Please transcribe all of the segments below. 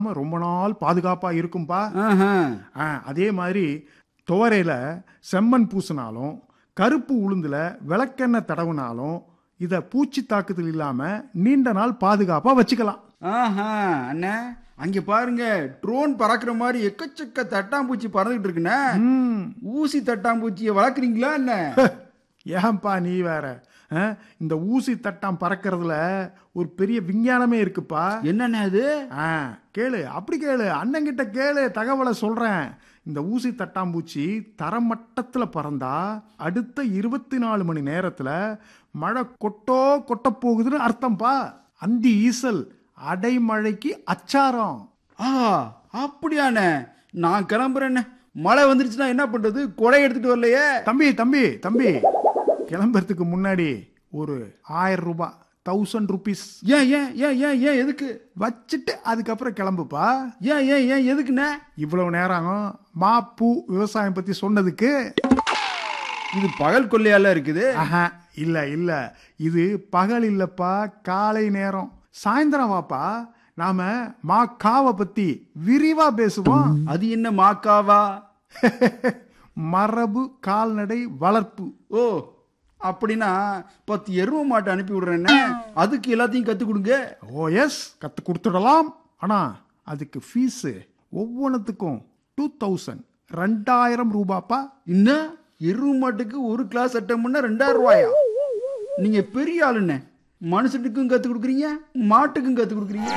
நம்ம ரொம்ப நாள் பாதுகாப்பா இருக்கும்பா ஆஹா. ஆ, அதே மாதிரி துவரையில செம்மண் பூசினாலும் கருப்பு உளுந்துல விளக்கெண்ணெய் தடவுனாலும் இதை பூச்சி தாக்குதல் இல்லாம நீண்ட நாள் பாதுகாப்பா வச்சுக்கலாம் ஆஹா அண்ணே அங்க பாருங்க ட்ரோன் பறக்குற மாதிரி எக்கச்சக்க தட்டாம்பூச்சி பறந்துகிட்டு இருக்குண்ணே ம், ஊசி தட்டாம்பூச்சியை வளர்க்குறீங்களா என்ன ஏன்பா நீ வேற ஆ, இந்த ஊசி தட்டாம் பறக்கறதுல ஒரு பெரிய விஞ்ஞானமே இருக்குப்பா என்னண்ணே அது ஆ கேளு அப்படி கேளு அண்ணங்கிட்ட கேளு தகவலை சொல்றேன் இந்த ஊசி தட்டாம்பூச்சி தரமட்டத்தில் பறந்தா அடுத்த இருபத்தி நாலு மணி நேரத்துல மழை கொட்டோ கொட்ட போகுதுன்னு அர்த்தம்பா அந்தி ஈசல் அடைமழைக்கு அச்சாரம் ஆ அப்படியாண்ணே நான் கிளம்புறேண்ணே மழை வந்துருச்சுன்னா என்ன பண்றது கொடை எடுத்துட்டு வரலையே தம்பி தம்பி தம்பி கிளம்புறதுக்கு முன்னாடி ஒரு ஆயிரம் ரூபாய் தௌசண்ட் ருபீஸ் ஏன் ஏன் ஏன் ஏன் ஏன் எதுக்கு வச்சுட்டு அதுக்கப்புறம் கிளம்புப்பா ஏன் ஏன் ஏன் எதுக்குண்ணே இவ்வளவு நேரம் மா பூ விவசாயம் பத்தி சொன்னதுக்கு இது பகல் கொள்ளையால இருக்குது ஆஹா இல்ல இல்ல இது பகல் இல்லப்பா காலை நேரம் சாயந்தரம் வாப்பா நாம மா காவை பத்தி விரிவா பேசுவோம் அது என்ன மாக்காவா மரபு கால்நடை வளர்ப்பு ஓ அப்படின்னா பத்து எருவ மாட்டை அனுப்பி விடுறேண்ணே அதுக்கு எல்லாத்தையும் கத்து கொடுங்க ஓ எஸ் கத்து கொடுத்துடலாம் ஆனா அதுக்கு ஃபீஸ் ஒவ்வொன்றுத்துக்கும் டூ தௌசண்ட் ரெண்டாயிரம் ரூபாப்பா என்ன எருவ மாட்டுக்கு ஒரு கிளாஸ் அட்டம்னா ரெண்டாயிரம் ரூபாயா நீங்க பெரிய ஆளுண்ணே மனுஷனுக்கும் கத்து கொடுக்குறீங்க மாட்டுக்கும் கத்து கொடுக்குறீங்க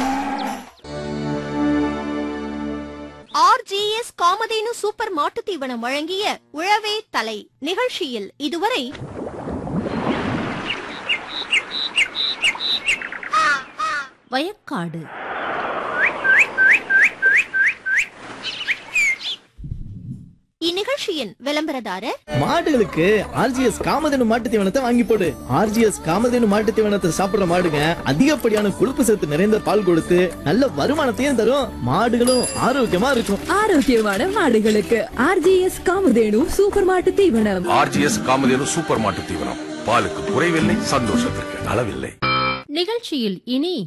ஆர்ஜிஎஸ் காமதேனு சூப்பர் மாட்டுத் தீவனம் வழங்கிய உழவே தலை நிகழ்ச்சியில் இதுவரை வயக்காடு இந்நிகழ்ச்சியின் விளம்பரதாரர் மாடுகளுக்கு ஆர்ஜிஎஸ் காமதேனு மாட்டு தீவனத்தை வாங்கி போடு ஆர்ஜிஎஸ் காமதேனு மாட்டு தீவனத்தை சாப்பிடுற மாடுங்க அதிகப்படியான கொழுப்பு சத்து நிறைந்த பால் கொடுத்து நல்ல வருமானத்தையும் தரும் மாடுகளும் ஆரோக்கியமா இருக்கும் ஆரோக்கியமான மாடுகளுக்கு ஆர்ஜிஎஸ் காமதேனு சூப்பர் மாட்டு தீவனம் ஆர்ஜிஎஸ் காமதேனு சூப்பர் மாட்டு தீவனம் பாலுக்கு குறைவில்லை சந்தோஷத்திற்கு அளவில்லை நிகழ்ச்சியில் இனி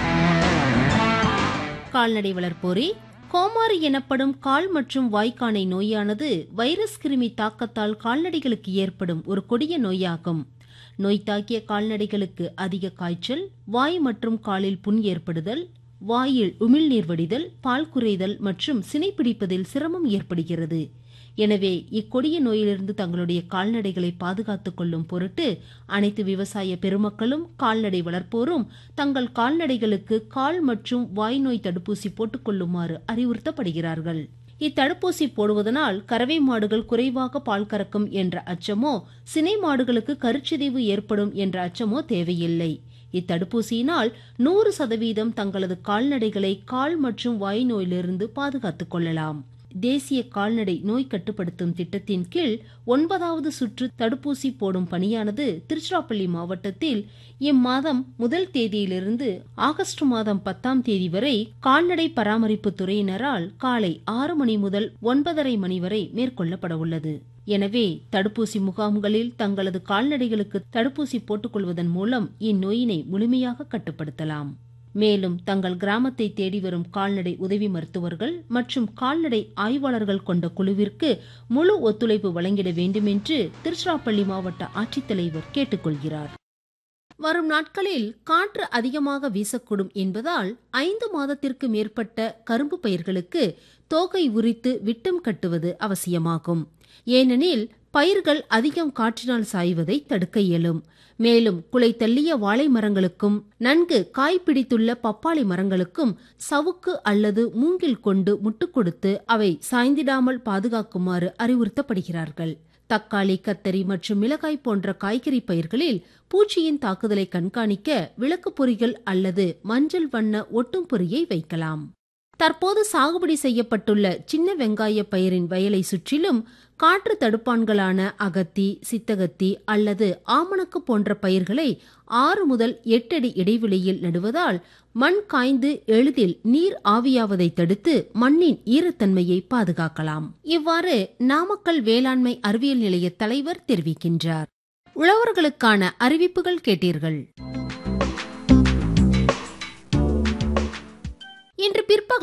கால்நடை வளர்ப்போரே கோமாரி எனப்படும் கால் மற்றும் வாய்க்கானை நோயானது வைரஸ் கிருமி தாக்கத்தால் கால்நடைகளுக்கு ஏற்படும் ஒரு கொடிய நோயாகும் நோய் தாக்கிய கால்நடைகளுக்கு அதிக காய்ச்சல் வாய் மற்றும் காலில் புண் ஏற்படுதல் வாயில் உமிழ்நீர் வடிதல் பால் குறைதல் மற்றும் சினைப்பிடிப்பதில் சிரமம் ஏற்படுகிறது எனவே இக்கொடிய நோயிலிருந்து தங்களுடைய கால்நடைகளை பாதுகாத்துக் கொள்ளும் பொருட்டு அனைத்து விவசாய பெருமக்களும் கால்நடை வளர்ப்போரும் தங்கள் கால்நடைகளுக்கு கால் மற்றும் வாய் நோய் தடுப்பூசி போட்டுக் கொள்ளுமாறு அறிவுறுத்தப்படுகிறார்கள் இத்தடுப்பூசி போடுவதனால் கறவை மாடுகள் குறைவாக பால் கறக்கும் என்ற அச்சமோ சினை மாடுகளுக்கு கருச்சிதைவு ஏற்படும் என்ற அச்சமோ தேவையில்லை இத்தடுப்பூசியினால் நூறு சதவீதம் தங்களது கால்நடைகளை கால் மற்றும் வாய் நோயிலிருந்து பாதுகாத்துக் கொள்ளலாம் தேசிய கால்நடை நோய் கட்டுப்படுத்தும் திட்டத்தின் கீழ் ஒன்பதாவது சுற்று தடுப்பூசி போடும் பணியானது திருச்சிராப்பள்ளி மாவட்டத்தில் இம்மாதம் முதல் தேதியிலிருந்து ஆகஸ்ட் மாதம் பத்தாம் தேதி வரை கால்நடை பராமரிப்பு துறையினரால் காலை ஆறு மணி முதல் ஒன்பதரை மணி வரை மேற்கொள்ளப்பட உள்ளது எனவே தடுப்பூசி முகாம்களில் தங்களது கால்நடைகளுக்கு தடுப்பூசி போட்டுக்கொள்வதன் மூலம் இந்நோயினை முழுமையாக கட்டுப்படுத்தலாம் மேலும் தங்கள் கிராமத்தை தேடி வரும் கால்நடை உதவி மருத்துவர்கள் மற்றும் கால்நடை ஆய்வாளர்கள் கொண்ட குழுவிற்கு முழு ஒத்துழைப்பு வழங்கிட வேண்டும் என்று திருச்சிராப்பள்ளி மாவட்ட ஆட்சித்தலைவர் கேட்டுக்கொள்கிறார் வரும் நாட்களில் காற்று அதிகமாக வீசக்கூடும் என்பதால் ஐந்து மாதத்திற்கு மேற்பட்ட கரும்பு பயிர்களுக்கு தோகை உரித்து விட்டம் கட்டுவது அவசியமாகும் ஏனெனில் பயிர்கள் அதிகம் காற்றினால் சாய்வதை தடுக்க இயலும் மேலும் குலை தள்ளிய வாழை மரங்களுக்கும் நன்கு காய் பிடித்துள்ள பப்பாளி மரங்களுக்கும் சவுக்கு அல்லது மூங்கில் கொண்டு முட்டுக் கொடுத்து அவை சாய்ந்திடாமல் பாதுகாக்குமாறு அறிவுறுத்தப்படுகிறார்கள் தக்காளி கத்தரி மற்றும் மிளகாய் போன்ற காய்கறி பயிர்களில் பூச்சியின் தாக்குதலை கண்காணிக்க விளக்கு பொறிகள் அல்லது மஞ்சள் வண்ண ஒட்டும் பொறியை வைக்கலாம் தற்போது சாகுபடி செய்யப்பட்டுள்ள சின்ன வெங்காய பயிரின் வயலை சுற்றிலும் காற்று தடுப்பான்களான அகத்தி சித்தகத்தி அல்லது ஆமணக்கு போன்ற பயிர்களை ஆறு முதல் எட்டு அடி இடைவெளியில் நடுவதால் மண் காய்ந்து எளிதில் நீர் ஆவியாவதை தடுத்து மண்ணின் ஈரத்தன்மையை பாதுகாக்கலாம் இவ்வாறு நாமக்கல் வேளாண்மை அறிவியல் நிலைய தலைவர் தெரிவிக்கின்றார் உழவர்களுக்கான அறிவிப்புகள் கேட்டீர்கள் இன்று பிற்பகல்